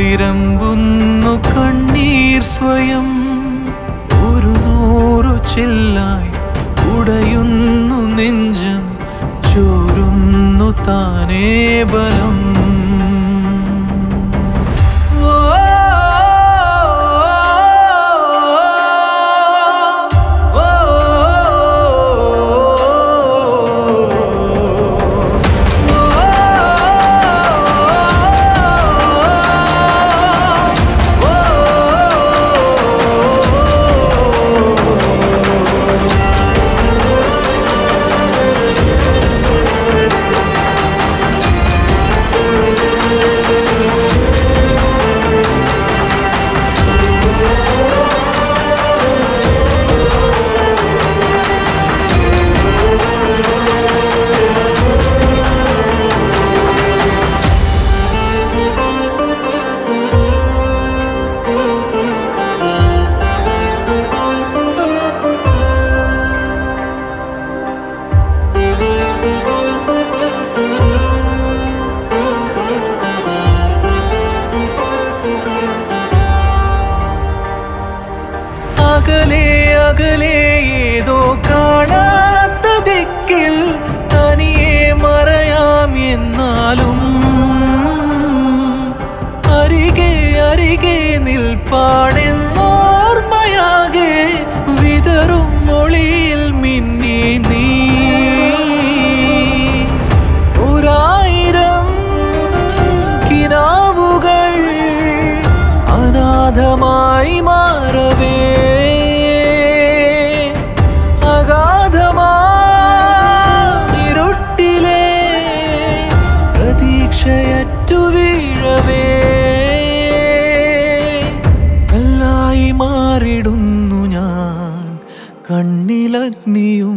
ഇരമ്പുന്നു കണ്ണീർ സ്വയം ഒരു നൂറു ചില്ലായി ഉടയുന്നു നെഞ്ചം ചോരുന്നു താനേ ബലം ഓ, ഓ, അകലെ അകലെ ഏതോ കാണാത്ത ദിക്കിൽ തനിയെ മറയാം എന്നാലും അരികെ അരികെ നിൽപ്പാണെന്നോർമ്മയാകെ വിതറും മൊളിയിൽ മിന്നി നീ ഒരായിരം കിനാവുകൾ അനാഥമായി മാറവേ അഗാധമായിരുട്ടിലെ പ്രതീക്ഷയറ്റു വീഴവേ കല്ലായി മാറിടുന്നു ഞാൻ കണ്ണിലഗ്നിയുമായി